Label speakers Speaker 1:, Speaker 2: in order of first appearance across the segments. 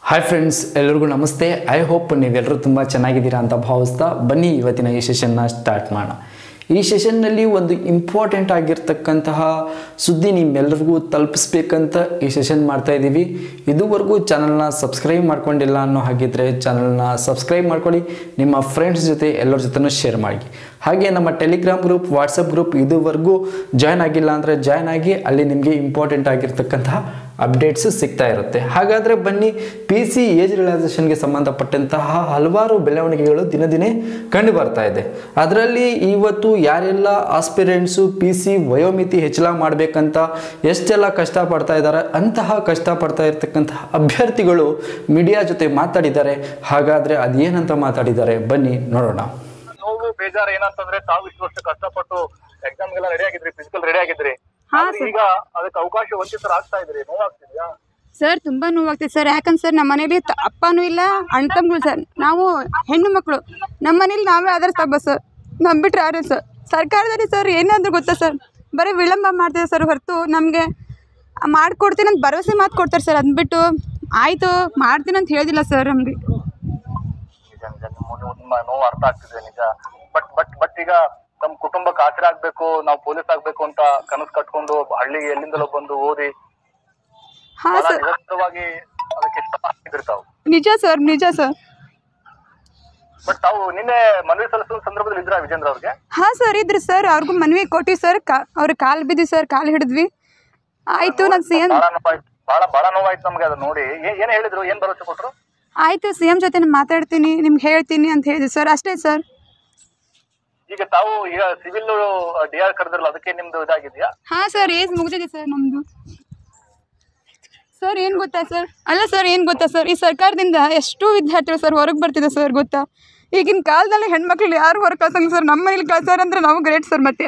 Speaker 1: Hi friends ಎಲ್ಲರಿಗೂ ನಮಸ್ತೆ I hope ನೀವೆಲ್ಲರೂ ತುಂಬ ಚೆನ್ನಾಗಿದ್ದೀರಾ ಅಂತ ಭಾವಿಸ್ತಾ ಬನ್ನಿ ಇವತ್ತಿನ ಈ ಸೆಷನ್ನ ಸ್ಟಾರ್ಟ್ ಮಾಡೋಣ ಈ ಸೆಷನ್ನಲ್ಲಿ ಒಂದು ಇಂಪಾರ್ಟೆಂಟ್ ಆಗಿರ್ತಕ್ಕಂತಹ ಸುದ್ದಿ ನಿಮ್ಮೆಲ್ಲರಿಗೂ ತಲುಪಿಸ್ಬೇಕಂತ ಈ ಸೆಷನ್ ಮಾಡ್ತಾ ಇದ್ದೀವಿ ಇದುವರೆಗೂ ಚಾನಲ್ನ ಸಬ್ಸ್ಕ್ರೈಬ್ ಮಾಡ್ಕೊಂಡಿಲ್ಲ ಅನ್ನೋ ಹಾಗಿದ್ರೆ ಚಾನಲ್ನ ಸಬ್ಸ್ಕ್ರೈಬ್ ಮಾಡ್ಕೊಳ್ಳಿ ನಿಮ್ಮ ಫ್ರೆಂಡ್ಸ್ ಜೊತೆ ಎಲ್ಲರ ಜೊತೆನೂ ಶೇರ್ ಮಾಡಿ ಹಾಗೆ ನಮ್ಮ ಟೆಲಿಗ್ರಾಮ್ ಗ್ರೂಪ್ ವಾಟ್ಸಪ್ ಗ್ರೂಪ್ ಇದುವರೆಗೂ ಜಾಯ್ನ್ ಆಗಿಲ್ಲ ಅಂದರೆ ಜಾಯ್ನ್ ಆಗಿ ಅಲ್ಲಿ ನಿಮಗೆ ಇಂಪಾರ್ಟೆಂಟ್ ಆಗಿರ್ತಕ್ಕಂತಹ ಅಪ್ಡೇಟ್ಸ್ ಸಿಗ್ತಾ ಇರುತ್ತೆ ಹಾಗಾದರೆ ಬನ್ನಿ ಪಿ ಸಿ ಏಜ್ ರಿಲೈಸೇಷನ್ಗೆ ಸಂಬಂಧಪಟ್ಟಂತಹ ಹಲವಾರು ಬೆಳವಣಿಗೆಗಳು ದಿನ ದಿನೇ ಕಂಡು ಬರ್ತಾ ಇದೆ ಅದರಲ್ಲಿ ಇವತ್ತು ಯಾರೆಲ್ಲ ಆಸ್ಪಿರೆಂಟ್ಸು ಪಿ ಸಿ ವಯೋಮಿತಿ ಹೆಚ್ಚಳ ಮಾಡಬೇಕಂತ ಎಷ್ಟೆಲ್ಲ ಕಷ್ಟಪಡ್ತಾ ಇದ್ದಾರೆ ಅಂತಹ ಕಷ್ಟಪಡ್ತಾ ಇರ್ತಕ್ಕಂತಹ ಅಭ್ಯರ್ಥಿಗಳು ಮೀಡಿಯಾ ಜೊತೆ ಮಾತಾಡಿದ್ದಾರೆ ಹಾಗಾದರೆ ಅದೇನಂತ ಮಾತಾಡಿದ್ದಾರೆ ಬನ್ನಿ ನೋಡೋಣ
Speaker 2: ನೋವು ಬೇಜಾರು ಏನಂತಂದ್ರೆ ತಾವು ಇಷ್ಟು ವರ್ಷ ಕಷ್ಟಪಟ್ಟು ಎಕ್ಸಾಮ್ ಗೆಲ್ಲ ರೆಡಿ ಆಗಿದ್ರಿ ಫಿಸಿಕಲ್ ರೆಡಿ ಆಗಿದ್ರಿ
Speaker 3: ಹಾ,
Speaker 2: ಆದ್ರೆ ಈಗ ಅದಕ್ಕೆ ಅವಕಾಶ ವಂಚಿತರ ಆಗ್ತಾ ಇದ್ರಿ ನೋವಾಗ್ತಿದ್ಯಾ
Speaker 3: ಸರ್ ತುಂಬಾ ನೋವಾಗ್ತಿದೆ ಸರ್ ಯಾಕಂದ್ರೆ ಸರ್ ನಮ್ಮ ಮನೇಲಿ ತ- ಅಪ್ಪನೂ ಇಲ್ಲ ಅಣ್ಣ ತಮ್ಮಗಳು ಸರ್ ನಾವು ಹೆಣ್ಣು ಮಕ್ಕಳು ನಮ್ಮ ಮನೇಲಿ ನಾವೇ ಆಧಾರ ಸ್ತಂಭ ಸರ್ ನಂಬಿಟ್ರೆ ಯಾರು ಸರ್ ಸರ್ಕಾರದಲ್ಲಿ ಸರ್ ಏನಾದರೂ ಗೊತ್ತಾ ಸರ್ ಬರೀ ವಿಳಂಬ ಮಾಡ್ತಿದೆ ಸರ್ ಹೊರತು ನಮಗೆ ಮಾಡ್ಕೊಡ್ತೀನಿ ಅಂತ ಭರವಸೆ ಮಾತು ಕೊಡ್ತಾರೆ ಸರ್ ಅಂದ್ಬಿಟ್ಟು ಆಯಿತು ಮಾಡ್ತೀನಿ ಅಂತ ಹೇಳಿದಿಲ್ಲ ಸರ್ ನಮಗೆ
Speaker 2: ನಿಜ ನಿಜ ನಿಮ್ಮ ನಿಮ್ಮ ನೋವು ಅರ್ಥ ಆಗ್ತಿದೆ ನಿಜ ಬಟ್ ಬಟ್ ಬಟ್ ಈಗ ನಮ್ ಕುಟುಂಬಕ್ಕೆ ಆಸರೆ ಆಗ್ಬೇಕು ನಾವು ಪೊಲೀಸ್ ಆಗ್ಬೇಕು ಅಂತ ಕನಸು ಕಟ್ಕೊಂಡು ಹಳ್ಳಿಗೆ ಎಲ್ಲಿಂದಲೋ ಬಂದು ಓದಿ
Speaker 3: ಹಾಂ
Speaker 2: ಬಹಳ
Speaker 3: ಸರ್
Speaker 2: ನಿರಂತರವಾಗಿ ಅದಕ್ಕೆ ಶ್ರಮ ಹಾಕಿದ್ರಿ ತಾವು
Speaker 3: ನಿಜ ಸರ್ ನಿಜ ಸರ್
Speaker 2: ಬಟ್ ತಾವು ನಿನ್ನೆ ಮನವಿ ಸಲ್ಲಿಸುವ ಸಂದರ್ಭದಲ್ಲಿ ಇದ್ರ ವಿಜೇಂದ್ರ ಅವ್ರಿಗೆ
Speaker 3: ಹಾಂ ಸರ್ ಇದ್ರಿ ಸರ್ ಅವ್ರಿಗೂ ಮನವಿ ಕೊಟ್ಟಿವಿ ಸರ್ ಕಾ ಅವ್ರ ಕಾಲು ಬಿದ್ದಿ ಸರ್ ಕಾಲು ಹಿಡಿದ್ವಿ ಆಯಿತು ನಾನು ಸಿ ಎಮ್
Speaker 2: ಬಹಳ ನೋವಾಯ್ತು ಬಹಳ ಬಹಳ ನೋವಾಯ್ತು ನಮ್ಗೆ ಅದು ನೋಡಿ ಏ- ಏನ್ ಹೇಳಿದ್ರು ಏನ್ ಭರವಸೆ ಕೊಟ್ರು
Speaker 3: ಆಯಿತು ಸಿ ಎಮ್ ಜೊತೆ ನಾನು ಮಾತಾಡ್ತೀನಿ ನಿಮ್ಗೆ ಹೇಳ್ತೀನಿ ಅಂತ ಹೇಳಿದ್ವಿ ಸರ್ ಅಷ್ಟೇ ಸರ್
Speaker 2: ಈಗ ತಾವು ಈಗ ಸಿವಿಲ್ ಡಿ ಆರ್ ಕರೆದ್ರಲ್ಲ ಅದಕ್ಕೆ ನಿಮ್ದು ಇದಾಗಿದ್ಯಾ
Speaker 3: ಹಾಂ ಸರ್ ಏಜ್ ಮುಗಿದಿದೆ ಸರ್ ನಮ್ಮದು ಸರ್ ಏನು ಗೊತ್ತಾ ಸರ್ ಅಲ್ಲ ಸರ್ ಏನು ಗೊತ್ತಾ ಸರ್ ಈ ಸರ್ಕಾರದಿಂದ ಎಷ್ಟೋ ವಿದ್ಯಾರ್ಥಿಗಳು ಸರ್ ಹೊರಗೆ ಬರ್ತಿದೆ ಸರ್ ಗೊತ್ತಾ ಈಗಿನ ಕಾಲದಲ್ಲಿ ಹೆಣ್ಮಕ್ಳು ಯಾರು ಹೊರಗೆ ಕಳ್ಸಂಗ ಸರ್ ನಮ್ಮ ಮನೇಲಿ ಕಳ್ಸಾರ ಅಂದ್ರೆ ನಾವು ಗ್ರೇಟ್ ಸರ್ ಮತ್ತೆ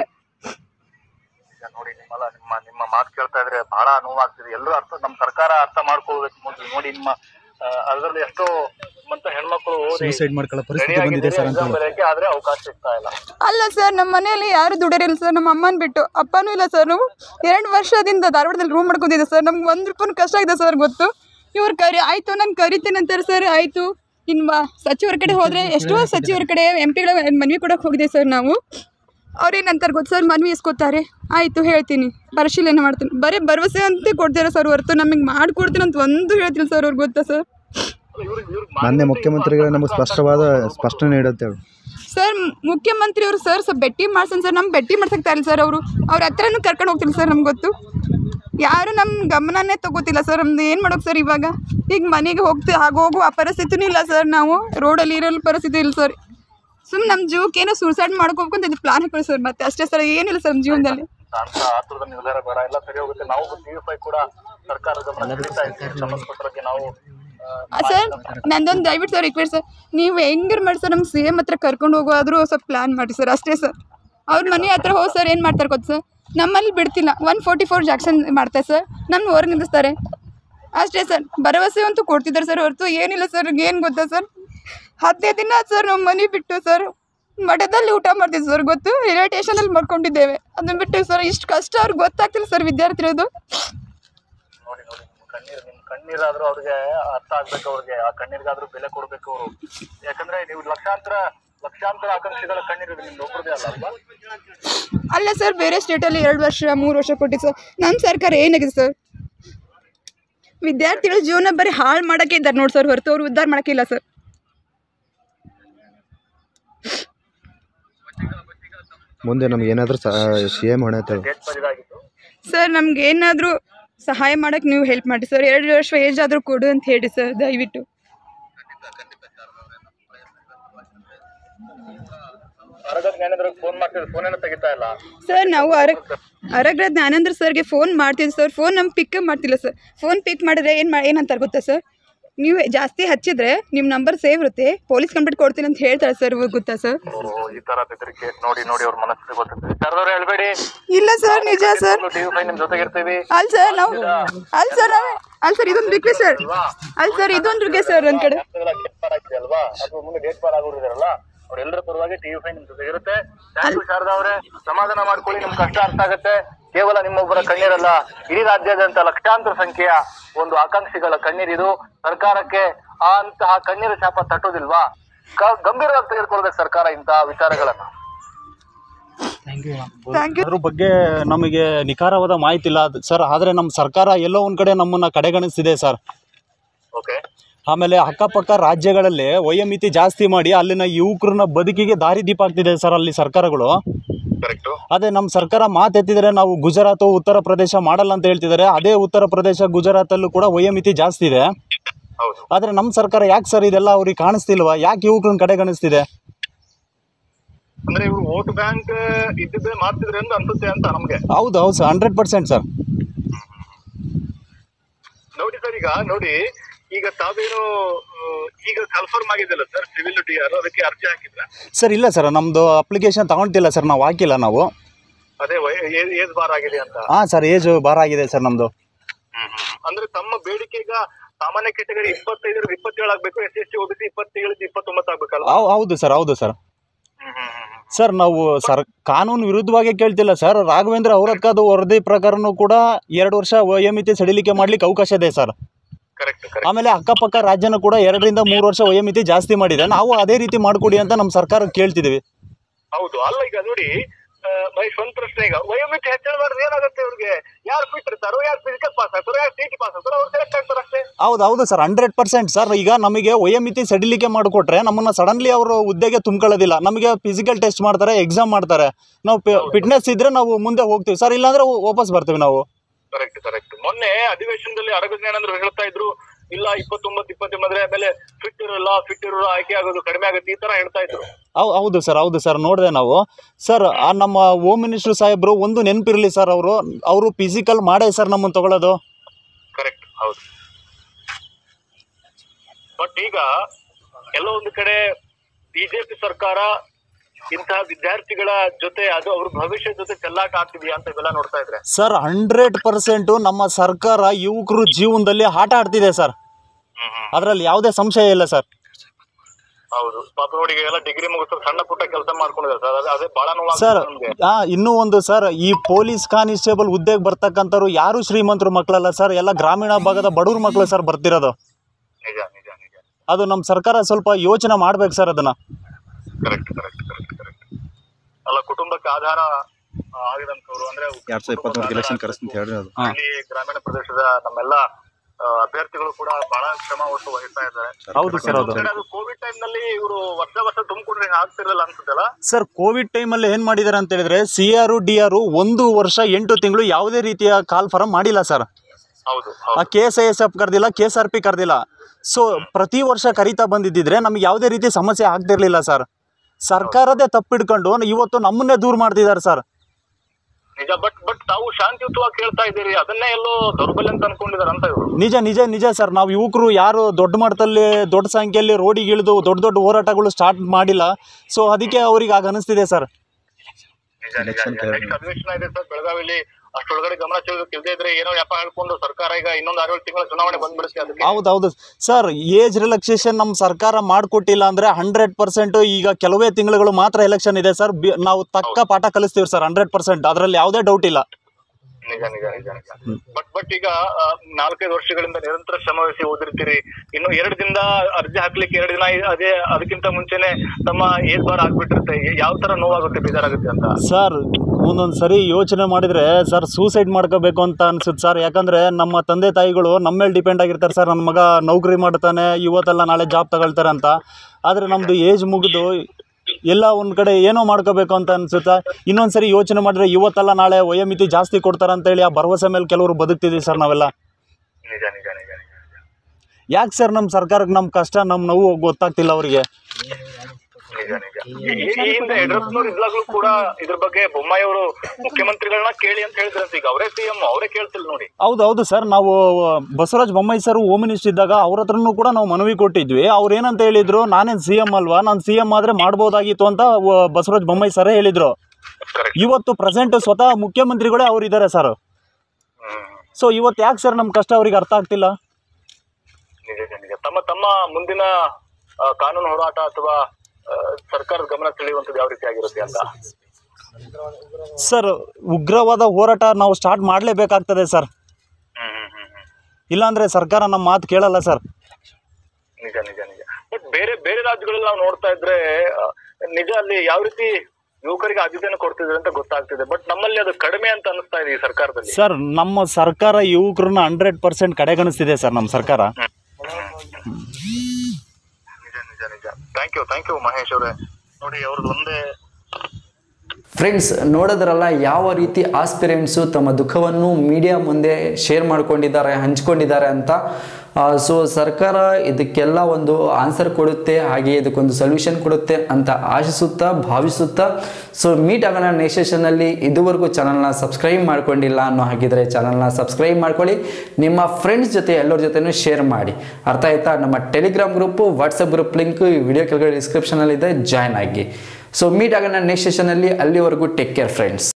Speaker 2: ಈಗ ನೋಡಿ ನಿಮ್ಮಲ್ಲ ನಿಮ್ಮ ನಿಮ್ಮ ಮಾತು ಕೇಳ್ತಾ ಇದ್ರೆ ಬಹಳ ನೋವಾಗ್ತಿದೆ ಎಲ್ಲರೂ ಅರ್ಥ ನಮ್ಮ ಸರ್ಕಾರ ಅರ್ಥ ಮಾಡ್ಕೊಳ್ಬೇಕು ಮೊದ್ಲು ನೋಡಿ ನಿಮ್ಮ ಆ, ಅದರಲ್ಲಿ ಎಷ್ಟೋ ಮಂತ ಹೆಣ್ಮಕ್ಳು ಓದಿ
Speaker 4: ಸೂಸೈಡ್ ಮಾಡ್ಕೊಳ್ಳೋ
Speaker 2: ರೆಡಿ
Speaker 4: ಪರಿಸ್ಥಿತಿ ಬಂದಿದೆ
Speaker 2: ಆಗಿದ್ದಾರೆ
Speaker 4: ಸರ್ ಅಂತ
Speaker 2: exam ಬರೆಯಕ್ಕೆ ಆದ್ರೆ ಅವಕಾಶ ಸಿಗ್ತಾ ಇಲ್ಲ
Speaker 3: ಅಲ್ಲ ಸರ್ ನಮ್ಮ ಮನೆಯಲ್ಲಿ ಯಾರು ದುಡಿಯರಿಲ್ಲ ಸರ್ ನಮ್ಮ ಅಮ್ಮನ ಬಿಟ್ಟು ಅಪ್ಪನೂ ಇಲ್ಲ ಸರ್ ನಾವು ಎರಡು ವರ್ಷದಿಂದ ಧಾರವಾಡದಲ್ಲಿ ರೂಮ್ ಮಾಡ್ಕೊಂಡಿದ್ದೆ ಸರ್ ನಮ್ಗೆ ಒಂದು ರೂಪಾಯಿ ಕಷ್ಟ ಆಗಿದೆ ಸರ್ ಗೊತ್ತು ಇವ್ರು ಕರಿ ಆಯಿತು ನಾನು ಕರಿತೇನೆ ಅಂತಾರೆ ಸರ್ ಆಯಿತು ಇನ್ನು ಸಚಿವರ ಕಡೆ ಹೋದರೆ ಎಷ್ಟೋ ಸಚಿವರ ಕಡೆ ಎಂ ಪಿಗಳ ಮನವಿ ಕೊಡೋಕೆ ಹೋಗಿದೆ ಸರ್ ನಾವು ಅವ್ರೇನಂತಾರೆ ಗೊತ್ತು ಸರ್ ಮನವಿ ಇಸ್ಕೊತಾರೆ ಆಯಿತು ಹೇಳ್ತೀನಿ ಪರಿಶೀಲನೆ ಮಾಡ್ತೀನಿ ಬರೀ ಭರವಸೆ ಅಂತ ಕೊಡ್ತಾರೆ ಸರ್ ಹೊರತು ನಮಗೆ ಮಾಡಿಕೊಡ್ತೀನಿ ಅಂತ ಒಂದು ಹೇಳ್ತಿಲ್ಲ ಸರ್ ಅವ್ರಿಗೆ ಗೊತ್ತಾ ಸರ್
Speaker 4: ಮಾನ್ಯ ಮುಖ್ಯಮಂತ್ರಿಗಳು ನಮಗೆ ಸ್ಪಷ್ಟವಾದ ಸ್ಪಷ್ಟನೆ ನೀಡುತ್ತೆ ಅವ್ರು.
Speaker 3: ಸರ್ ಮುಖ್ಯಮಂತ್ರಿ ಅವರು ಸರ್ ಸ್ವಲ್ಪ ಭೇಟಿ ಮಾಡ್ಸನ್ ಸರ್ ನಮ್ಗೆ ಭೇಟಿ ಮಾಡ್ಸಕ್ತಾ ಇಲ್ಲ ಸರ್ ಅವರು ಅವ್ರ ಹತ್ರನೂ ಕರ್ಕೊಂಡು ಹೋಗ್ತಿಲ್ಲ ಸರ್ ನಮ್ಗೆ ಗೊತ್ತು ಯಾರು ನಮ್ಮ ಗಮನನೇ ತಗೋತಿಲ್ಲ ಸರ್ ನಮ್ದು ಏನು ಮಾಡೋಕೆ ಸರ್ ಇವಾಗ ಈಗ ಮನೆಗೆ ಹೋಗ್ತಿ ಆಗ ಹೋಗುವ ಪರಿಸ್ಥಿತಿನೂ ಇಲ್ಲ ಸರ್ ನಾವು ರೋಡಲ್ಲಿ ಇರೋ ಪರಿಸ್ಥಿತಿ ಇಲ್ಲ ಸರ್ ಸುಮ್ಮನೆ ನಮ್ಮ ಜೀವಕ್ಕೆ ಏನೋ ಸೂಸೈಡ್ ಮಾಡ್ಕೋಬೇಕು ಅಂತ ಇದು ಪ್ಲಾನ್ ಹಾಕೊಳ್ಳಿ ಸರ್ ಮತ್ತೆ ಅಷ್ಟೇ ಸರ್ ಏನಿಲ್ಲ ಸರ್ ನಮ್ಮ ಜೀವನದಲ್ಲಿ
Speaker 2: ಅಂತ ಆತುರದ ನಿರ್ಧಾರ ಬೇಡ ಎಲ್ಲ ಸರಿ ಹೋಗುತ್ತೆ ನಾವು ಟಿ ಫೈ ಕೂಡ ಸರ್ಕಾರ ಗಮನ ಸೆಳೀತಾ ಇದ್ದೀವಿ ಸಂಬಂಧಪಟ್ಟವರಿಗೆ ನಾವು ಆ,
Speaker 3: ಸರ್ ನಂದೊಂದು ದಯವಿಟ್ಟು ಸರ್ ರಿಕ್ವೆಸ್ಟ್ ಸರ್ ನೀವು ಹೆಂಗಿರ್ ಮಾಡಿ ಸರ್ ನಮ್ಮ ಸಿ ಎಮ್ ಹತ್ರ ಕರ್ಕೊಂಡು ಹೋಗೋದ್ರೂ ಸ್ವಲ್ಪ ಪ್ಲ್ಯಾನ್ ಮಾಡಿ ಸರ್ ಅಷ್ಟೇ ಸರ್ ಅವ್ರ ಮನೆ ಹತ್ರ ಹೋಗಿ ಸರ್ ಏನು ಮಾಡ್ತಾರೆ ಗೊತ್ತು ಸರ್ ನಮ್ಮಲ್ಲಿ ಬಿಡ್ತಿಲ್ಲ ಒನ್ ಫೋರ್ಟಿ ಫೋರ್ ಜಾಕ್ಷನ್ ಮಾಡ್ತಾರೆ ಸರ್ ನಮ್ಮ ಹೊರಗೆ ನಿಲ್ಲಿಸ್ತಾರೆ ಅಷ್ಟೇ ಸರ್ ಭರವಸೆ ಅಂತೂ ಕೊಡ್ತಿದ್ದಾರೆ ಸರ್ ಹೊರತು ಏನಿಲ್ಲ ಸರ್ ಏನು ಗೊತ್ತಾ ಸರ್ ಹದಿನೈದು ದಿನ ಆಯ್ತು ಸರ್ ನಮ್ಮ ಮನೆ ಬಿಟ್ಟು ಸರ್ ಮಠದಲ್ಲಿ ಊಟ ಮಾಡ್ತೀವಿ ಸರ್ ಗೊತ್ತು ರೈಲ್ವೆ ಸ್ಟೇಷನಲ್ಲಿ ಮಾಡ್ಕೊಂಡಿದ್ದೇವೆ ಅದನ್ನ ಬಿಟ್ಟು ಸರ್ ಇಷ್ಟು ಕಷ್ಟ ಅವ್ರಿಗೆ ಗೊತ್ತಾಗ್ತಿಲ್ಲ ಸರ್ ವಿದ್ಯಾರ್ಥಿಗಳದು
Speaker 2: ನೋಡಿ ನೋಡಿ ನಿಮ್ಮ ಕಣ್ಣೀರು ನಿಮ್ಮ ಕಣ್ಣೀರಾದ್ರೂ ಅವ್ರಿಗೆ ಅರ್ಥ ಆಗ್ಬೇಕು ಅವ್ರಿಗೆ ಆ ಕಣ್ಣೀರಿಗಾದ್ರೂ ಬೆಲೆ ಕೊಡ್ಬೇಕು ಅವರು ಯಾಕಂದ್ರೆ ನೀವು ಲಕ್ಷಾಂತರ ಲಕ್ಷಾಂತರ ಆಕಾಂಕ್ಷಿಗಳ ಕಣ್ಣೀರು ನಿಮ್ದು ಒಬ್ಬರದೇ ಅಲ್ಲ ಅಲ್ವಾ
Speaker 3: ಅಲ್ಲ ಸರ್ ಬೇರೆ ಸ್ಟೇಟಲ್ಲಿ ಎರಡು ವರ್ಷ ಮೂರು ವರ್ಷ ಕೊಟ್ಟಿದ್ದು ಸರ್ ನಮ್ಮ ಸರ್ಕಾರ ಏನಾಗಿದೆ ಸರ್ ವಿದ್ಯಾರ್ಥಿಗಳ ಜೀವನ ಬರೀ ಹಾಳು ಮಾಡೋಕ್ಕೆ ಇದ್ದಾರೆ ನೋಡಿ ಸರ್ ಹೊರತು ಅವ್ರು ಉದ್ಧಾರ ಮಾಡೋಕ್ಕಿಲ್ಲ ಸರ್
Speaker 4: ಮುಂದೆ ನಮ್ಗೆ ಏನಾದರೂ ಸಿ ಎಮ್ ಹೊಣೆ ಅಂತ
Speaker 2: ಡೇಟ್ ಬರಿದಾಗಿತ್ತು
Speaker 3: ಸರ್ ನಮ್ಗೆ ಏನಾದರೂ ಸಹಾಯ ಮಾಡೋಕ್ಕೆ ನೀವು ಹೆಲ್ಪ್ ಮಾಡಿ ಸರ್ ಎರಡು ವರ್ಷ ಏಜ್ ಆದರೂ ಕೊಡು ಅಂತ ಹೇಳಿ ಸರ್ ದಯವಿಟ್ಟು
Speaker 2: ಅರಗ ಜ್ಞಾನೇಂದ್ರ ಫೋನ್ ಮಾಡ್ತಿದ್ರು ಫೋನ್ ಏನೋ ತೆಗಿತಾ ಇಲ್ಲ
Speaker 3: ಸರ್ ನಾವು ಅರಗ್ ಅರಗ್ರ ಜ್ಞಾನೇಂದ್ರ ಸರ್ಗೆ ಫೋನ್ ಮಾಡ್ತಿದ್ವಿ ಸರ್ ಫೋನ್ ನಮ್ಗೆ ಪಿಕ್ ಮಾಡ್ತಿಲ್ಲ ಸರ್ ಫೋನ್ ಪಿಕ್ ಮಾಡಿದ್ರೆ ಏನು ಮಾ ಏನಂತಾರೆ ಗೊತ್ತಾ ಸರ್ ನೀವು ಜಾಸ್ತಿ ಹಚ್ಚಿದ್ರೆ ನಿಮ್ಮ ನಂಬರ್ ಸೇವ್ ಇರುತ್ತೆ ಪೊಲೀಸ್ ಕಂಪ್ಲೇಂಟ್ ಕೊಡ್ತೀನಿ ಅಂತ ಹೇಳ್ತಾರೆ ಸರ್ ಗೊತ್ತಾ ಸರ್
Speaker 2: ಓ ಈ ತರ ಬೆದರಿಕೆ ನೋಡಿ ನೋಡಿ ಅವ್ರ ಮನಸ್ಸಿಗೆ ಗೊತ್ತಿದೆ ಸರ್ದವ್ರು ಹೇಳ್ಬೇಡಿ
Speaker 3: ಇಲ್ಲ ಸರ್ ನಿಜ ಸರ್
Speaker 2: ಟಿವಿ ಫೈ ನಿಮ್ ಜೊತೆಗೆ ಇರ್ತೀವಿ
Speaker 3: ಅಲ್ಲ ಸರ್ ನಾವು ಅಲ್ಲ ಸರ್ ನಾವೇ ಅಲ್ಲ ಸರ್ ಇದೊಂದು ರಿಕ್ವೆಸ್ಟ್ ಸರ್ ಅಲ್ಲ ಸರ್ ಇದೊಂದು ರಿಕ್ವೆಸ್ಟ್ ಸರ್ ನನ್ನ ಕಡೆ
Speaker 2: ಎಲ್ಲ ಡೇಟ್ ಬಾರ್ ಆಗಿದೆ ಅಲ್ವಾ ಅದು ಮುಂದೆ ಡೇಟ್ ಬಾರ್ ಆಗೋರಿದಾರಲ್ಲ ಅವ್ರೆಲ್ಲರ ಪರವಾಗಿ ಟಿವಿ ಫೈವ್ ನಿಮ್ ಜೊತೆ ಇರುತ್ತೆ ಥ್ಯಾಂಕ್ ಯು ಶಾರದಾ ಅವರೇ ಸಮಾಧಾನ ಮಾಡ್ಕೊಳ್ಳಿ ನಿಮ್ ಕಷ್ಟ ಅರ್ಥ ಆಗುತ್ತೆ ಕೇವಲ ನಿಮ್ಮೊಬ್ಬರ ಕಣ್ಣೀರಲ್ಲ ಇಡೀ ರಾಜ್ಯಾದ್ಯಂತ ಲಕ್ಷಾಂತರ ಸಂಖ್ಯೆಯ ಒಂದು ಆಕಾಂಕ್ಷಿಗಳ ಕಣ್ಣೀರಿದು ಸರ್ಕಾರಕ್ಕೆ ಆ ಅಂತಹ ಕಣ್ಣೀರ ಶಾಪ ತಟ್ಟೋದಿಲ್ವಾ ಗ- ಗಂಭೀರವಾಗಿ ತೆಗೆದುಕೊಳ್ಬೇಕು ಸರ್ಕಾರ ಇಂತಹ ವಿಚಾರಗಳನ್ನ
Speaker 3: ಥ್ಯಾಂಕ್ ಯು
Speaker 5: ಅದ್ರ ಬಗ್ಗೆ ನಮಗೆ ನಿಖರವಾದ ಮಾಹಿತಿ ಇಲ್ಲ ಅದ್- ಸರ್ ಆದರೆ ನಮ್ಮ ಸರ್ಕಾರ ಎಲ್ಲೋ ಒಂದು ಕಡೆ ನಮ್ಮನ್ನು ಕಡೆಗಣಿಸ್ತಿದೆ ಸರ್
Speaker 2: ಓಕೆ
Speaker 5: ಆಮೇಲೆ ಅಕ್ಕಪಕ್ಕ ರಾಜ್ಯಗಳಲ್ಲಿ ವಯೋಮಿತಿ ಜಾಸ್ತಿ ಮಾಡಿ ಅಲ್ಲಿನ ಯುವಕರನ್ನ ಬದುಕಿಗೆ ದಾರಿದೀಪ ಆಗ್ತಿದೆ ಸರ್ ಅಲ್ಲಿ ಸರ್ಕಾರಗಳು
Speaker 2: ಕರೆಕ್ಟು
Speaker 5: ಅದೇ ನಮ್ಮ ಸರ್ಕಾರ ಮಾತೆತ್ತಿದರೆ ನಾವು ಗುಜರಾತು ಉತ್ತರ ಪ್ರದೇಶ ಮಾಡಲ್ಲ ಅಂತ ಹೇಳ್ತಿದ್ದಾರೆ ಅದೇ ಉತ್ತರ ಪ್ರದೇಶ ಗುಜರಾತಲ್ಲೂ ಕೂಡ ವಯೋಮಿತಿ ಜಾಸ್ತಿ ಇದೆ
Speaker 2: ಹೌದು
Speaker 5: ಆದರೆ ನಮ್ಮ ಸರ್ಕಾರ ಯಾಕೆ ಸರ್ ಇದೆಲ್ಲ ಅವ್ರಿಗೆ ಕಾಣಿಸ್ತಿಲ್ವಾ ಯಾಕೆ ಯುವಕರನ್ನ ಕಡೆಗಣಿಸ್ತಿದೆ
Speaker 2: ಅಂದ್ರೆ ಇವ್ರು ವೋಟ್ ಬ್ಯಾಂಕ್ ಇದ್ದಿದ್ದೇ ಮಾಡ್ತಿದ್ರೆ ಅಂತ ಅನ್ಸುತ್ತೆ ಅಂತ ನಮ್ಗೆ
Speaker 5: ಹೌದು ಹೌದು ಸರ್ ಹಂಡ್ರೆಡ್ ಪರ್ಸೆಂಟ್ ಸರ್
Speaker 2: ನೋಡಿ ಸರ್ ಈಗ ನೋಡಿ ಈಗ ತಾವೇನು ಆ, ಈಗ ಕನ್ಫರ್ಮ್ ಆಗಿದ್ದಲ್ಲ ಸರ್ ಸಿವಿಲ್ ಡಿ ಆರ್ ಅದಕ್ಕೆ ಅರ್ಜಿ ಹಾಕಿದ್ರ
Speaker 5: ಸರ್ ಇಲ್ಲ ಸರ್ ನಮ್ಮದು ಅಪ್ಲಿಕೇಶನ್ ತಗೊಳ್ತಿಲ್ಲ ಸರ್ ನಾವು ಹಾಕಿಲ್ಲ ನಾವು
Speaker 2: ಅದೇ ಏಜ್ ಬಾರ್ ಆಗಿದೆ ಅಂತ
Speaker 5: ಹಾಂ ಸರ್ ಏಜ್ ಬಾರ ಆಗಿದೆ ಸರ್ ನಮ್ಮದು
Speaker 2: ಅಂದ್ರೆ ತಮ್ಮ ಬೇಡಿಕೆ ಈಗ ಸಾಮಾನ್ಯ ಕೆಟಗರಿ ಇಪ್ಪತ್ತೈದರ ಇಪ್ಪತ್ತೇಳು ಆಗ್ಬೇಕು ಎಸ್ ಎಸ್ ಟಿ ಓಬಿಸಿ ಇಪ್ಪತ್ತೇಳು ಇಪ್ಪತ್ತೊಂಬತ್ತು ಆಗ್ಬೇಕಲ್ಲ
Speaker 5: ಹೌ- ಹೌದು ಸರ್ ಹೌದು ಸರ್ ಸರ್ ನಾವು ಸರ್ ಕಾನೂನು ವಿರುದ್ಧವಾಗಿ ಕೇಳ್ತಿಲ್ಲ ಸರ್ ರಾಘವೇಂದ್ರ ಔರತ್ಕಾದ ವರದಿ ಪ್ರಕಾರನೂ ಕೂಡ ಎರಡು ವರ್ಷ ವಯೋಮಿತಿ ಸಡಿಲಿಕೆ ಮಾಡ್ಲಿಕ್ಕೆ ಅವಕಾಶ ಇದೆ ಸರ್
Speaker 2: ಕರೆಕ್ಟ್ ಕರೆಕ್ಟ್
Speaker 5: ಆಮೇಲೆ ಅಕ್ಕಪಕ್ಕ ರಾಜ್ಯನೂ ಕೂಡ ಎರಡರಿಂದ ಮೂರು ವರ್ಷ ವಯೋಮಿತಿ ಜಾಸ್ತಿ ಮಾಡಿದೆ ನಾವು ಅದೇ ರೀತಿ ಮಾಡಿಕೊಡಿ ಅಂತ ನಮ್ಮ ಸರ್ಕಾರ ಕೇಳ್ತಿದ್ದೀವಿ
Speaker 2: ಹೌದು ಅಲ್ಲ ಈಗ ನೋಡಿ ಆ, ಮಹೇಶ್ ಒಂದ್ ಪ್ರಶ್ನೆ ಈಗ ವಯೋಮಿತಿ ಹೆಚ್ಚಳ ಮಾಡಿದ್ರೆ ಏನಾಗುತ್ತೆ ಅವ್ರಿಗೆ ಯಾರು ಫಿಟ್ ಇರ್ತಾರೋ ಯಾರು ಫಿಸಿಕಲ್ ಪಾಸ್ ಆಗ್ತಾರೋ ಯಾರು ಟಿ ಟಿ ಪಾಸ್ ಆಗ್ತಾರೋ ಅವ್ರು ಸೆಲೆಕ್ಟ್ ಆಗ್ತಾರೆ ಅಷ್ಟೇ
Speaker 5: ಹೌದು ಹೌದು ಸರ್ ಹಂಡ್ರೆಡ್ ಪರ್ಸೆಂಟ್ ಸರ್ ಈಗ ನಮಗೆ ವಯೋಮಿತಿ ಸಡಿಲಿಕೆ ಮಾಡಿಕೊಟ್ರೆ ನಮ್ಮನ್ನು ಸಡನ್ಲಿ ಅವರು ಹುದ್ದೆಗೆ ತುಂಬ್ಕೊಳ್ಳೋದಿಲ್ಲ ನಮಗೆ ಫಿಸಿಕಲ್ ಟೆಸ್ಟ್ ಮಾಡ್ತಾರೆ ಎಕ್ಸಾಮ್ ಮಾಡ್ತಾರೆ ನಾವು ಫಿಟ್ನೆಸ್ ಇದ್ರೆ ನಾವು ಮುಂದೆ ಹೋಗ್ತೀವಿ ಸರ್ ಇಲ್ಲಾಂದ್ರೆ ವಾಪಸ್ ಬರ್ತೀವಿ ನಾವು
Speaker 2: ಕರೆಕ್ಟ್ ಕರೆಕ್ಟ್ ಮೊನ್ನೆ ಅಧಿವೇಶನದಲ್ಲಿ ಆರೋಗ್ಯ ಜ್ಞಾನೇಂದ್ರ ಹೇಳ್ತಾ ಇದ್ರು ಇಲ್ಲ ಇಪ್ಪತ್ತೊಂಬತ್ತು ಇಪ್ಪತ್ತೊಂಬತ್ತರೆ ಆಮೇಲೆ ಫಿಟ್ ಇರಲ್ಲ ಫಿಟ್ ಇರೋ ಆಯ್ಕೆ ಆಗೋದು ಕಡಿಮೆ ಆಗುತ್ತೆ ಈ ತರ ಹೇಳ್ತಾ ಇದ್ರು
Speaker 5: ಹೌ- ಹೌದು ಸರ್ ಹೌದು ಸರ್ ನೋಡಿದೆ ನಾವು ಸರ್ ಆ ನಮ್ಮ ಹೋಮ್ ಮಿನಿಸ್ಟ್ರು ಸಾಹೇಬರು ಒಂದು ನೆನಪಿರಲಿ ಸರ್ ಅವರು ಅವರು ಫಿಸಿಕಲ್ ಮಾಡೇ ಸರ್ ನಮ್ಮನ್ನು ತಗೊಳ್ಳೋದು
Speaker 2: ಕರೆಕ್ಟ್ ಹೌದು ಬಟ್ ಈಗ ಎಲ್ಲೋ ಒಂದು ಕಡೆ ಬಿಜೆಪಿ ಸರ್ಕಾರ ಇಂತಹ ವಿದ್ಯಾರ್ಥಿಗಳ ಜೊತೆ ಅದು ಅವ್ರ ಭವಿಷ್ಯದ ಜೊತೆ ಚೆಲ್ಲಾಟ ಆಗ್ತಿದ್ಯಾ ಅಂತ ಇವೆಲ್ಲ ನೋಡ್ತಾ ಇದ್ರೆ
Speaker 5: ಸರ್ ಹಂಡ್ರೆಡ್ ಪರ್ಸೆಂಟು ನಮ್ಮ ಸರ್ಕಾರ ಯುವಕರು ಜೀವನದಲ್ಲಿ ಆಟ ಆಡ್ತಿದೆ ಸರ್ ಅದರಲ್ಲಿ ಯಾವುದೇ ಸಂಶಯ ಇಲ್ಲ ಸರ್
Speaker 2: ಹೌದು ಪಾಪ ನೋಡಿ ಈಗ ಎಲ್ಲ ಡಿಗ್ರಿ ಮುಗಿಸ್ತಾರೆ ಸಣ್ಣ ಪುಟ್ಟ ಕೆಲಸ ಮಾಡ್ಕೊಂಡಿದ್ದಾರೆ ಸರ್ ಅದೇ ಅದೇ ಬಹಳ
Speaker 5: ಸರ್
Speaker 2: ನೋವಾಗ್ತದೆ ನಮ್ಗೆ
Speaker 5: ಆ, ಇನ್ನೂ ಒಂದು ಸರ್ ಈ ಪೊಲೀಸ್ ಕಾನಿಸ್ಟೇಬಲ್ ಹುದ್ದೆಗೆ ಬರ್ತಕ್ಕಂಥವ್ರು ಯಾರು ಶ್ರೀಮಂತರು ಮಕ್ಕಳಲ್ಲ ಸರ್ ಎಲ್ಲ ಗ್ರಾಮೀಣ ಭಾಗದ ಬಡವ್ರ ಮಕ್ಕಳು ಸರ್ ಬರ್ತಿರೋದು
Speaker 2: ನಿಜ ನಿಜ ನಿಜ
Speaker 5: ಅದು ನಮ್ಮ ಸರ್ಕಾರ ಸ್ವಲ್ಪ ಯೋಚನೆ ಮಾಡ್ಬೇಕು ಸರ್ ಅದನ್ನ
Speaker 2: ಕರೆಕ್ಟ್ ಕರೆಕ್ಟ್ ಕರೆಕ್ಟ್ ಕರೆಕ್ಟ್ ಅಲ್ಲ ಕುಟುಂಬಕ್ಕೆ ಆಧಾರ ಆ, ಆಗಿದಂಥವ್ರು ಅಂದ್ರೆ
Speaker 4: ಎರಡ್ ಸಾವಿರದ ಇಪ್ಪತ್ಮೂರಕ್ಕೆ ಎಲೆಕ್ಷನ್ ಕರೆಸ್ತಂತ ಹೇಳ್ರಿ ಅದು
Speaker 5: ಹಾ.
Speaker 2: ಇಲ್ಲಿ ಗ್ರಾಮೀಣ ಪ್ರದೇಶದ ನಮ್ಮೆಲ್ಲ ಆ, ಅಭ್ಯರ್ಥಿಗಳು ಕೂಡ ಬಹಳ ಶ್ರಮ ವಹಿಸಿ ವಹಿಸ್ತಾ ಇದ್ದಾರೆ
Speaker 5: ಹೌದು ಸರ್ ಹೌದು
Speaker 2: ಒಂದ್ ಕಡೆ ಅದು ಕೋವಿಡ್ ಟೈಮ್ ನಲ್ಲಿ ಇವರು ವರ್ಷ ವರ್ಷ ತುಂಬಿಕೊಂಡ್ರೆ ಆಗ್ತಿರಲ್ಲ ಅನ್ಸುತ್ತಲ್ಲ
Speaker 5: ಸರ್ ಕೋವಿಡ್ ಟೈಮಲ್ಲಿ ಏನು ಮಾಡಿದ್ದಾರೆ ಅಂತ ಹೇಳಿದ್ರೆ ಸಿ ಆರು ಡಿ ಆರು ಒಂದು ವರ್ಷ ಎಂಟು ತಿಂಗಳು ಯಾವುದೇ ರೀತಿಯ ಕಾಲ್ ಫಾರಂ ಮಾಡಿಲ್ಲ ಸರ್
Speaker 2: ಹೌದು
Speaker 5: ಆ
Speaker 2: ಹೌದು
Speaker 5: K S I S F ಕರೆದಿಲ್ಲ ಕೆ ಎಸ್ ಆರ್ ಪಿ ಕರೆದಿಲ್ಲ ಸೊ ಪ್ರತಿ ವರ್ಷ ಕರೀತಾ ಬಂದಿದ್ದಿದ್ರೆ ನಮ್ಗೆ ಯಾವುದೇ ರೀತಿ ಸಮಸ್ಯೆ ಆಗ್ತಿರ್ಲಿಲ್ಲ ಸರ್ ಸರ್ಕಾರದೇ ತಪ್ಪಿಡ್ಕೊಂಡು ಇವತ್ತು ನಮ್ಮನ್ನೇ ದೂರ ಮಾಡ್ತಿದ್ದಾರೆ ಸರ್
Speaker 2: ನಿಜ ಬಟ್ ಬಟ್ ತಾವು ಶಾಂತಿಯುತವಾಗಿ ಕೇಳ್ತಾ ಇದ್ದೀರಿ ಅದನ್ನೇ ಎಲ್ಲೋ ದೌರ್ಬಲ್ಯ ಅಂತ ಅನ್ಕೊಂಡಿದ್ದಾರೆ ಅಂತ ಇವರು
Speaker 5: ನಿಜ ನಿಜ ನಿಜ ಸರ್ ನಾವು ಯುವಕರು ಯಾರು ದೊಡ್ಡ ಮಟ್ಟದಲ್ಲಿ ದೊಡ್ಡ ಸಂಖ್ಯೆಯಲ್ಲಿ ರೋಡಿಗೆ ಇಳಿದು ದೊಡ್ಡ ದೊಡ್ಡ ಹೋರಾಟಗಳು ಸ್ಟಾರ್ಟ್ ಮಾಡಿಲ್ಲ ಸೊ ಅದಕ್ಕೆ ಅವ್ರಿಗೆ ಆಗ ಅನಿಸ್ತಿದೆ ಸರ್
Speaker 2: ನಿಜ ನಿಜ
Speaker 4: Election
Speaker 2: ನಿಜ. Next ಅಧಿವೇಶನ ಇದೆ ಸರ್ ಬೆಳಗಾವಿಲಿ ಅಷ್ಟೊಳಗಡೆ ಗಮನ ಚೆಲ್ಲೋದಕ್ಕೆ ಇಲ್ಲದೆ ಇದ್ರೆ ಏನೋ ವ್ಯಾಪಾರ ಹೇಳ್ಕೊಂಡು ಸರ್ಕಾರ ಈಗ ಇನ್ನೊಂದು ಆರೇಳು ತಿಂಗಳ ಚುನಾವಣೆ ಬಂದ್ಬಿಡುತ್ತೆ ಅದಕ್ಕೆ
Speaker 5: ಹೌದು ಹೌದು ಸರ್ ಏಜ್ ರಿಲ್ಯಾಕ್ಸೇಷನ್ ನಮ್ಮ ಸರ್ಕಾರ ಮಾಡಿಕೊಟ್ಟಿಲ್ಲ ಅಂದರೆ ಹಂಡ್ರೆಡ್ ಪರ್ಸೆಂಟು ಈಗ ಕೆಲವೇ ತಿಂಗಳುಗಳು ಮಾತ್ರ ಎಲೆಕ್ಷನ್ ಇದೆ ಸರ್ ಬಿ- ನಾವು ತಕ್ಕ ಪಾಠ ಕಲಿಸ್ತೀವಿ ಸರ್ ಹಂಡ್ರೆಡ್ ಪರ್ಸೆಂಟ್ ಅದರಲ್ಲಿ ಯಾವುದೇ ಡೌಟ್ ಇಲ್ಲ
Speaker 2: ನಿಜ ನಿಜ ನಿಜ ನಿಜ ಬಟ್ ಬಟ್ ಈಗ ಆ, ನಾಲ್ಕೈದು ವರ್ಷಗಳಿಂದ ನಿರಂತರ ಶ್ರಮವಹಿಸಿ ಓದಿರ್ತೀರಿ ಇನ್ನು ಎರಡು ದಿನದ ಅರ್ಜಿ ಹಾಕ್ಲಿಕ್ಕೆ ಎರಡು ದಿನ ಇ- ಅದೇ ಅದಕ್ಕಿಂತ ಮುಂಚೆನೆ ತಮ್ಮ ಏಜ್ ಬಾರ್ ಆಗ್ಬಿಟ್ಟಿರುತ್ತೆ ಯಾವ ತರ ನೋವಾಗುತ್ತೆ ಬೇಜಾರಾಗುತ್ತೆ ಅಂತ
Speaker 5: ಸರ್ ಒಂದೊಂದು ಸರಿ ಯೋಚನೆ ಮಾಡಿದರೆ ಸರ್ ಸೂಸೈಡ್ ಮಾಡ್ಕೋಬೇಕು ಅಂತ ಅನ್ಸುತ್ತೆ ಸರ್ ಯಾಕಂದರೆ ನಮ್ಮ ತಂದೆ ತಾಯಿಗಳು ನಮ್ಮ ಮೇಲೆ ಡಿಪೆಂಡ್ ಆಗಿರ್ತಾರೆ ಸರ್ ನನ್ನ ಮಗ ನೌಕರಿ ಮಾಡ್ತಾನೆ ಇವತ್ತೆಲ್ಲ ನಾಳೆ ಜಾಬ್ ತಗೊಳ್ತಾರೆ ಅಂತ ಆದರೆ ನಮ್ಮದು ಏಜ್ ಮುಗಿದು ಎಲ್ಲ ಒಂದು ಕಡೆ ಏನೋ ಮಾಡ್ಕೋಬೇಕು ಅಂತ ಅನ್ಸುತ್ತೆ ಇನ್ನೊಂದು ಸರಿ ಯೋಚನೆ ಮಾಡಿದ್ರೆ ಇವತ್ತೆಲ್ಲ ನಾಳೆ ವಯೋಮಿತಿ ಜಾಸ್ತಿ ಕೊಡ್ತಾರೆ ಅಂತೇಳಿ ಆ ಭರವಸೆ ಮೇಲೆ ಕೆಲವರು ಬದುಕ್ತಿದ್ದೀವಿ ಸರ್ ನಾವೆಲ್ಲ
Speaker 2: ನಿಜ ನಿಜ ನಿಜ ನಿಜ ನಿಜ.
Speaker 5: ಯಾಕೆ ಸರ್ ನಮ್ಮ ಸರ್ಕಾರಕ್ಕೆ ನಮ್ಮ ಕಷ್ಟ ನಮ್ಮ ನೋವು ಗೊತ್ತಾಗ್ತಿಲ್ಲ ಅವರಿಗೆ
Speaker 2: ನಿಜ ನಿಜ ಈ- ಈ- ಈ ಹಿಂದೆ ಯಡಿಯೂರಪ್ಪನವ್ರು ಇದ್ಲಾಗ್ಲೂ ಕೂಡ ಇದ್ರ ಬಗ್ಗೆ ಬೊಮ್ಮಾಯಿ ಅವರು ಮುಖ್ಯಮಂತ್ರಿಗಳನ್ನ ಕೇಳಿ ಅಂತ ಹೇಳಿದ್ರಂತ ಈಗ ಅವರೇ ಸಿಎಂ ಅವರೇ ಕೇಳ್ತಿಲ್ಲ ನೋಡಿ
Speaker 5: ಹೌದು ಹೌದು ಸರ್ ನಾವು Basavaraj Bommai sir home minister ಇದ್ದಾಗ ಅವ್ರ ಹತ್ರನೂ ಕೂಡ ನಾವು ಮನವಿ ಕೊಟ್ಟಿದ್ವಿ ಅವ್ರು ಏನಂತ ಹೇಳಿದ್ರು ನಾನೇನು ಸಿ ಎಂ ಅಲ್ವಾ ನಾನು ಸಿ ಎಂ ಆದರೆ ಮಾಡ್ಬೋದಾಗಿತ್ತು ಅಂತ ವ- ಬಸವರಾಜ ಬೊಮ್ಮಾಯಿ ಸರೇ ಹೇಳಿದ್ರು
Speaker 2: ಕರೆಕ್ಟ್
Speaker 5: ಇವತ್ತು ಪ್ರೆಸೆಂಟ್ ಸ್ವತಃ ಮುಖ್ಯಮಂತ್ರಿಗಳೇ ಅವ್ರು ಇದ್ದಾರೆ ಸರ್
Speaker 2: ಹ್ಮ್
Speaker 5: ಸೊ ಇವತ್ತು ಯಾಕೆ ಸರ್ ನಮ್ಮ ಕಷ್ಟ ಅವ್ರಿಗೆ ಅರ್ಥ ಆಗ್ತಿಲ್ಲ
Speaker 2: ನಿಜ ನಿಜ ನಿಜ ತಮ್ಮ ತಮ್ಮ ಮುಂದಿನ ಆ, ಕಾನೂನು ಹೋರಾಟ ಅಥವಾ ಆ, ಸರ್ಕಾರದ ಗಮನ ಸೆಳೆಯುವಂಥದ್ದು ಯಾವ ರೀತಿ ಆಗಿರುತ್ತೆ ಅಂತ
Speaker 5: ಸರ್ ಉಗ್ರವಾದ ಹೋರಾಟ ನಾವು ಸ್ಟಾರ್ಟ್ ಮಾಡಲೇಬೇಕಾಗ್ತದೆ ಸರ್
Speaker 2: ಹ್ಮ್ ಹ್ಮ್ ಹ್ಮ್ ಹ್ಮ್
Speaker 5: ಇಲ್ಲಾಂದರೆ ಸರ್ಕಾರ ನಮ್ಮ ಮಾತು ಕೇಳಲ್ಲ ಸರ್
Speaker 2: ನಿಜ ನಿಜ ನಿಜ ಬಟ್ ಬೇರೆ ಬೇರೆ ರಾಜ್ಯಗಳಲ್ಲಿ ನಾವು ನೋಡ್ತಾ ಇದ್ರೆ ಆ, ನಿಜ ಅಲ್ಲಿ ಯಾವ ರೀತಿ ಯುವಕರಿಗೆ ಆದ್ಯತೆಯನ್ನು ಕೊಡ್ತಿದ್ದಾರೆ ಅಂತ ಗೊತ್ತಾಗ್ತಿದೆ ಬಟ್ ನಮ್ಮಲ್ಲಿ ಅದು ಕಡಿಮೆ ಅಂತ ಅನಿಸ್ತಾ ಇದೆ ಈ ಸರ್ಕಾರದಲ್ಲಿ
Speaker 5: ಸರ್ ನಮ್ಮ ಸರ್ಕಾರ ಯುವಕರನ್ನ ಹಂಡ್ರೆಡ್ ಪರ್ಸೆಂಟ್ ಕಡೆಗಣಿಸ್ತಿದೆ ಸರ್ ನಮ್ಮ ಸರ್ಕಾರ
Speaker 2: ನಿಜ ನಿಜ ನಿಜ thank you thank you Mahesh ಅವರೇ ನೋಡಿ ಅವ್ರದ್ದು ಒಂದೇ
Speaker 1: ಫ್ರೆಂಡ್ಸ್ ನೋಡಿದ್ರಲ್ಲ ಯಾವ ರೀತಿ ಆಸ್ಪಿರೆಂಟ್ಸು ತಮ್ಮ ದುಃಖವನ್ನು ಮೀಡಿಯಾ ಮುಂದೆ ಶೇರ್ ಮಾಡ್ಕೊಂಡಿದ್ದಾರೆ ಹಂಚ್ಕೊಂಡಿದ್ದಾರೆ ಅಂತ ಸೊ ಸರ್ಕಾರ ಇದಕ್ಕೆಲ್ಲ ಒಂದು ಆನ್ಸರ್ ಕೊಡುತ್ತೆ ಹಾಗೆ ಇದಕ್ಕೊಂದು ಸೊಲ್ಯೂಷನ್ ಕೊಡುತ್ತೆ ಅಂತ ಆಶಿಸುತ್ತಾ ಭಾವಿಸುತ್ತಾ ಸೊ ಮೀಟ್ ಆಗೋಣ ನೇಷನಲ್ಲಿ ಇದುವರೆಗೂ ಚಾನಲ್ನ ಸಬ್ಸ್ಕ್ರೈಬ್ ಮಾಡ್ಕೊಂಡಿಲ್ಲ ಅನ್ನೋ ಹಾಗಿದ್ರೆ ಚಾನಲ್ನ ಸಬ್ಸ್ಕ್ರೈಬ್ ಮಾಡ್ಕೊಳ್ಳಿ ನಿಮ್ಮ ಫ್ರೆಂಡ್ಸ್ ಜೊತೆ ಎಲ್ಲರ ಜೊತೆನೂ ಶೇರ್ ಮಾಡಿ ಅರ್ಥ ಆಯ್ತಾ ನಮ್ಮ Telegram group WhatsApp group link ಈ ವಿಡಿಯೋ ಕೆಳಗಡೆ ಡಿಸ್ಕ್ರಿಪ್ಷನಲ್ಲಿದೆ ಜಾಯ್ನ್ ಆಗಿ ಸೊ ಮೀಟ್ ಆಗೋಣ ನೆಕ್ಸ್ಟ್ ಸೆಷನಲ್ಲಿ ಅಲ್ಲಿವರೆಗೂ ಟೇಕ್ ಕೇರ್ ಫ್ರೆಂಡ್ಸ್